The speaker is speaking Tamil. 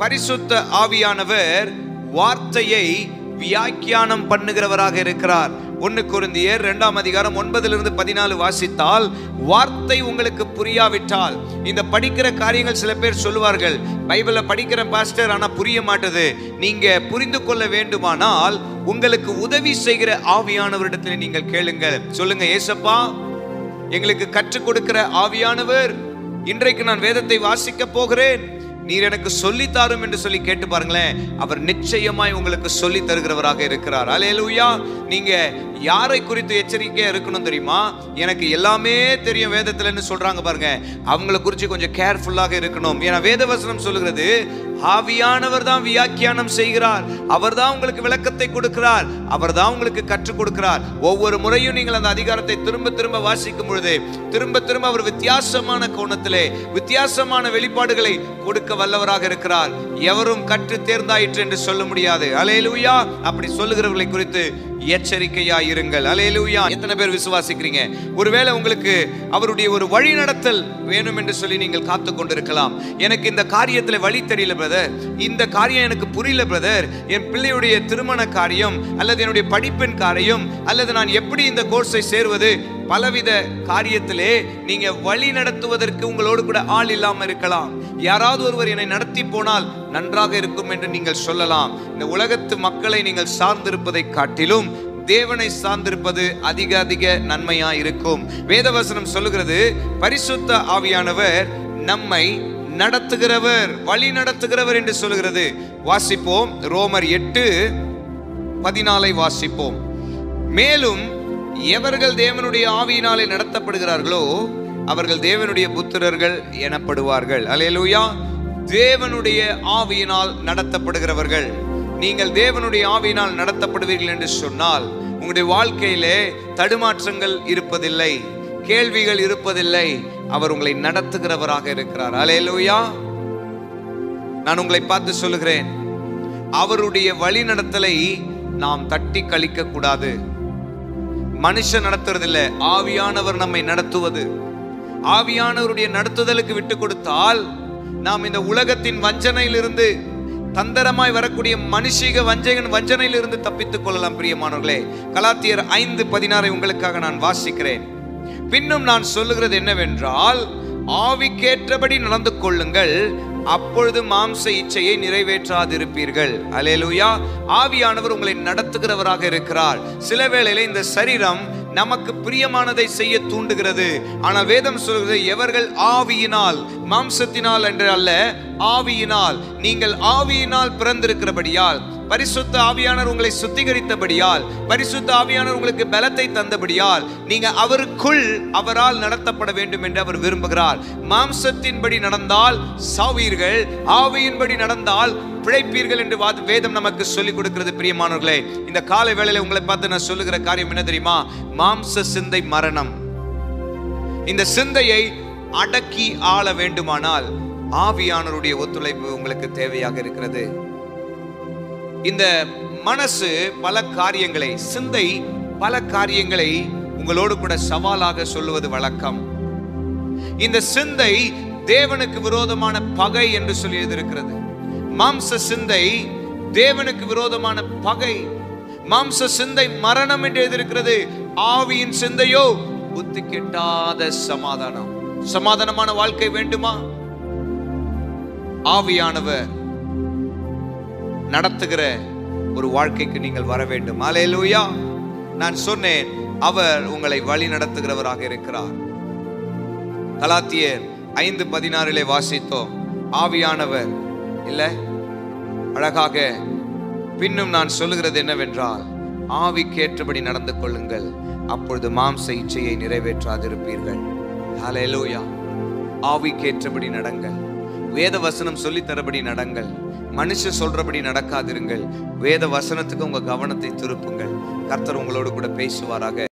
பரிசுத்த ஆவியானவர் வார்த்தையை வியாக்கியானம் பண்ணுகிறவராக இருக்கிறார் ஒன்னு குருந்தியர் இரண்டாம் அதிகாரம் ஒன்பதிலிருந்து பதினாலு வாசித்தால் வார்த்தை உங்களுக்கு புரியாவிட்டால் இந்த படிக்கிற காரியங்கள் சில பேர் சொல்லுவார்கள் பைபிளை படிக்கிற பாஸ்டர் ஆனா புரிய மாட்டது நீங்க புரிந்து கொள்ள வேண்டுமானால் உங்களுக்கு உதவி செய்கிற ஆவியானவரிடத்தில் நீங்கள் கேளுங்கள் சொல்லுங்க ஏசப்பா எங்களுக்கு கற்றுக் கொடுக்கிற ஆவியானவர் இன்றைக்கு நான் வேதத்தை வாசிக்க போகிறேன் நீர் எனக்கு சொல்லி தாரும் என்று சொல்லி கேட்டு பாருங்களேன் அவர் நிச்சயமாய் உங்களுக்கு சொல்லி தருகிறவராக இருக்கிறார் அலேலூயா நீங்க யாரை குறித்து எச்சரிக்கையா இருக்கணும் தெரியுமா எனக்கு எல்லாமே தெரியும் வேதத்துலன்னு சொல்றாங்க பாருங்க அவங்கள குறித்து கொஞ்சம் கேர்ஃபுல்லாக இருக்கணும் ஏன்னா வேதவசனம் சொல்லுகிறது ஆவியானவர் தான் வியாக்கியானம் செய்கிறார் அவர் தான் உங்களுக்கு விளக்கத்தை கொடுக்கிறார் அவர் தான் உங்களுக்கு கற்றுக் கொடுக்கிறார் ஒவ்வொரு முறையும் நீங்கள் அந்த அதிகாரத்தை திரும்ப திரும்ப வாசிக்கும் பொழுது திரும்ப திரும்ப அவர் வித்தியாசமான கோணத்திலே வித்தியாசமான வெளிப்பாடுகளை கொடுக்க வல்லவராக இருக்கிறார் எவரும் கற்று தேர்ந்தாயிற்று என்று சொல்ல முடியாது அலேலூயா அப்படி சொல்லுகிறவர்களை குறித்து எச்சரிக்கையா இருங்கள் அலேலூயா எத்தனை பேர் விசுவாசிக்கிறீங்க ஒருவேளை உங்களுக்கு அவருடைய ஒரு வழி நடத்தல் வேணும் என்று சொல்லி நீங்கள் காத்து கொண்டிருக்கலாம் எனக்கு இந்த காரியத்துல வழி தெரியல பிரதர் இந்த காரியம் எனக்கு புரியல பிரதர் என் பிள்ளையுடைய திருமண காரியம் அல்லது என்னுடைய படிப்பின் காரியம் அல்லது நான் எப்படி இந்த கோர்ஸை சேர்வது பலவித காரியத்திலே நீங்க வழி நடத்துவதற்கு உங்களோடு கூட ஆள் இல்லாம இருக்கலாம் யாராவது ஒருவர் என்னை நடத்தி போனால் நன்றாக இருக்கும் என்று நீங்கள் சொல்லலாம் இந்த உலகத்து மக்களை நீங்கள் சார்ந்திருப்பதை காட்டிலும் தேவனை சார்ந்திருப்பது அதிக அதிக நன்மையா இருக்கும் வேதவசனம் சொல்லுகிறது பரிசுத்த ஆவியானவர் நம்மை நடத்துகிறவர் வழி நடத்துகிறவர் என்று சொல்லுகிறது வாசிப்போம் ரோமர் எட்டு பதினாலை வாசிப்போம் மேலும் எவர்கள் தேவனுடைய ஆவியினாலே நடத்தப்படுகிறார்களோ அவர்கள் தேவனுடைய புத்திரர்கள் எனப்படுவார்கள் அல்லேலூயா தேவனுடைய ஆவியினால் நடத்தப்படுகிறவர்கள் நீங்கள் தேவனுடைய ஆவியினால் நடத்தப்படுவீர்கள் என்று சொன்னால் உங்களுடைய வாழ்க்கையிலே தடுமாற்றங்கள் இருப்பதில்லை கேள்விகள் இருப்பதில்லை அவர் உங்களை நடத்துகிறவராக இருக்கிறார் அல்லேலூயா நான் உங்களை பார்த்து சொல்லுகிறேன் அவருடைய வழி நடத்தலை நாம் தட்டி கழிக்க கூடாது மனுஷன் நடத்துறதில்ல ஆவியானவர் நம்மை நடத்துவது ஆவியானவருடைய நடத்துதலுக்கு விட்டு கொடுத்தால் நாம் இந்த உலகத்தின் வஞ்சனையிலிருந்து தந்தரமாய் வரக்கூடிய மனுஷிக வஞ்சகன் வஞ்சனையிலிருந்து தப்பித்துக் கொள்ளலாம் பிரியமானவர்களே கலாத்தியர் ஐந்து பதினாறை உங்களுக்காக நான் வாசிக்கிறேன் பின்னும் நான் சொல்லுகிறது என்னவென்றால் ஆவிக்கேற்றபடி நடந்து கொள்ளுங்கள் அப்பொழுது மாம்ச இச்சையை நிறைவேற்றாதிருப்பீர்கள் அலேலுயா ஆவியானவர் உங்களை நடத்துகிறவராக இருக்கிறார் சில வேளையில இந்த சரீரம் நமக்கு பிரியமானதை செய்ய தூண்டுகிறது ஆனால் வேதம் சொல்கிறது எவர்கள் ஆவியினால் மாம்சத்தினால் என்று அல்ல ஆவியினால் நீங்கள் ஆவியினால் பிறந்திருக்கிறபடியால் பரிசுத்த ஆவியானவர் உங்களை சுத்திகரித்தபடியால் பரிசுத்த ஆவியானவர் உங்களுக்கு பலத்தை தந்தபடியால் நீங்க அவருக்குள் அவரால் நடத்தப்பட வேண்டும் என்று அவர் விரும்புகிறார் மாம்சத்தின்படி நடந்தால் சாவீர்கள் ஆவியின்படி நடந்தால் பிழைப்பீர்கள் என்று வாத- வேதம் நமக்கு சொல்லிக் கொடுக்கிறது பிரியமானவர்களே இந்த காலை வேளையில உங்களை பார்த்து நான் சொல்லுகிற காரியம் என்ன தெரியுமா மாம்ச சிந்தை மரணம் இந்த சிந்தையை அடக்கி ஆள வேண்டுமானால் ஆவியானவருடைய ஒத்துழைப்பு உங்களுக்கு தேவையாக இருக்கிறது இந்த மனசு பல காரியங்களை சிந்தை பல காரியங்களை உங்களோடு கூட சவாலாக சொல்லுவது வழக்கம் இந்த சிந்தை தேவனுக்கு விரோதமான பகை என்று சொல்லி இருக்கிறது மாம்ச சிந்தை தேவனுக்கு விரோதமான பகை மாம்ச சிந்தை மரணம் என்று எழுதியிருக்கிறது ஆவியின் சிந்தையோ புத்தி கெட்டாத சமாதானம் சமாதானமான வாழ்க்கை வேண்டுமா ஆவியானவர் நடத்துகிற ஒரு வாழ்க்கைக்கு நீங்கள் வர வேண்டும் அலேலூயா நான் சொன்னேன் அவர் உங்களை வழி நடத்துகிறவராக இருக்கிறார் கலாத்தியர் ஐந்து பதினாறிலே வாசித்தோம் ஆவியானவர் இல்ல அழகாக பின்னும் நான் சொல்லுகிறது என்னவென்றால் ஆவிக்கேற்றபடி நடந்து கொள்ளுங்கள் அப்பொழுது மாம்ச இச்சையை நிறைவேற்றாதிருப்பீர்கள் ஹalleluya ஆவிக்கேற்றபடி நடங்கள் வேத வசனம் சொல்லித் தரபடி நடங்கள் மனுஷ சொல்றபடி நடக்காதிருங்கள் வேத வசனத்துக்கு உங்க கவனத்தை திருப்புங்கள் கர்த்தர் உங்களோடு கூட பேசுவாராக